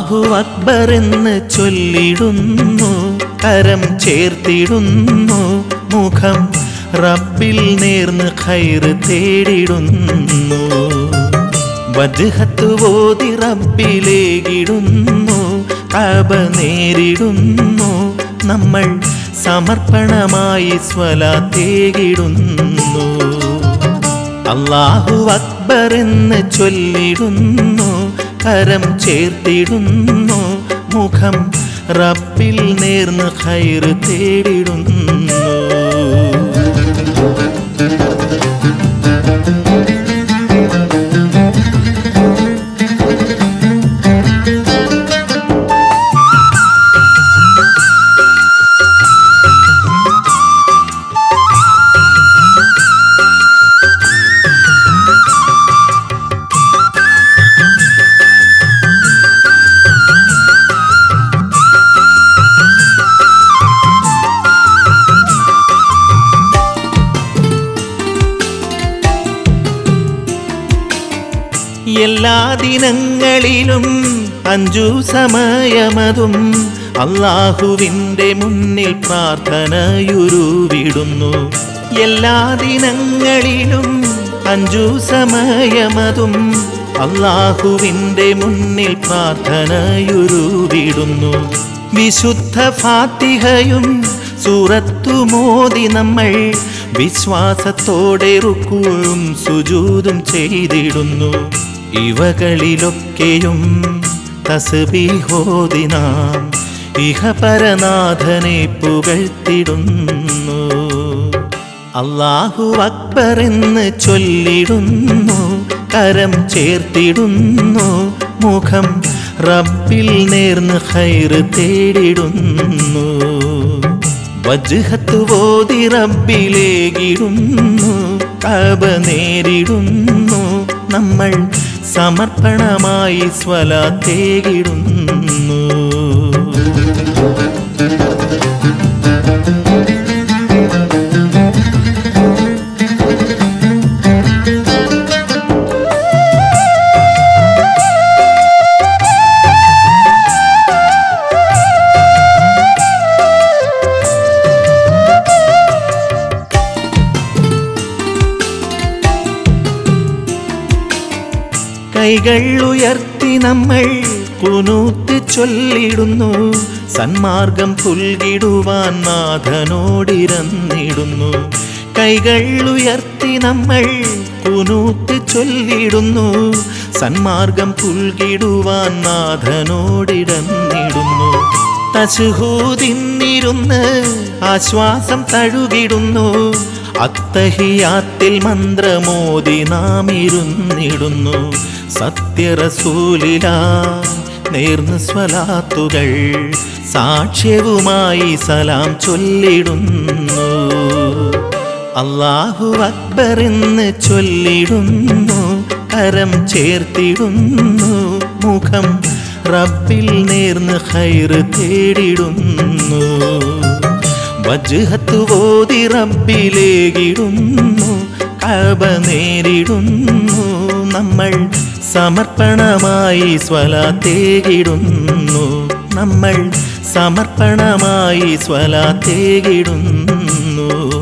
അല്ലാഹു അക്ബർ എന്ന് ചൊല്ലിടുന്നു കരം ചേർത്തിടുന്നു മുഖം റബ്ബിൽ നേർന്ന് ഖൈറ് തേടിടുന്നു വജ്ഹത്ത് ഓതി റബ്ബിലേകിടുന്നു കബ നേരിടുന്നു നമ്മൾ സമർപ്പണമായി സ്വലാത്തേകിടുന്നു അള്ളാഹു അക്ബർ എന്ന് ചൊല്ലിടുന്നു കരം ചേർത്തിടുന്നു മുഖം റബ്ബിൽ നേർന്ന് ഖൈറ് തേടിടുന്നു എല്ലാ ദിനങ്ങളിലും അഞ്ചു സമയമതും അള്ളാഹുവിൻ്റെ മുന്നിൽ പ്രാർത്ഥനയുരുവിടുന്നു എല്ലാ ദിനങ്ങളിലും അഞ്ചു സമയമതും അള്ളാഹുവിൻ്റെ മുന്നിൽ പ്രാർത്ഥനയുരുവിടുന്നു വിശുദ്ധ ഫാത്തിഹയും സൂറത്തുമോദി നമ്മൾ വിശ്വാസത്തോടെ റുക്കുവും സുജൂതും ചെയ്തിടുന്നു ഇവകളിലൊക്കെയും തസ്ബീഹോതി നാം ഇഹപരനാഥനെ പുകഴ്ത്തിടുന്നു അള്ളാഹു അക്ബർ എന്ന് ചൊല്ലിടുന്നു കരം ചേർത്തിടുന്നു മുഖം റബ്ബിൽ നേർന്ന് ഖൈറ് തേടിടുന്നു വജ്ഹത്ത് ഓതി റബ്ബിലേകിടുന്നു കബ നേരിടുന്നു നമ്മൾ സമർപ്പണമായി സ്വലാത്തേകിടുന്നു കൈകൾ ഉയർത്തി നമ്മൾ കുനൂത്ത് ചൊല്ലിടുന്നു സന്മാർഗം പുൽകിടുവാൻ നാഥനോടിരന്നിടുന്നു കൈകൾ ഉയർത്തി നമ്മൾ കുനൂത്ത് ചൊല്ലിടുന്നു സന്മാർഗം പുൽകിടുവാൻ നാഥനോടിടന്നിടുന്നു തശുഹൂതിന്നിരുന്ന് ആശ്വാസം തഴുകിടുന്നു അത്തഹിയാത്തിൽ മന്ത്രമോദി നാം ഇരുന്നിടുന്നു സത്യറസൂലില നേർന്ന് സ്വലാത്തുകൾ സാക്ഷ്യവുമായി സലാം ചൊല്ലിടുന്നു അള്ളാഹു അക്ബർ എന്ന് ചൊല്ലിടുന്നു കരം ചേർത്തിടുന്നു മുഖം റബ്ബിൽ നേർന്ന് ഖൈറ് തേടിടുന്നു വജ്ഹത്ത് ഓതി റബ്ബിലേകിടുന്നു കബ നേരിടുന്നു നമ്മൾ സമർപ്പണമായി സ്വലാത്തേകിടുന്നു നമ്മൾ സമർപ്പണമായി സ്വലാത്തേകിടുന്നു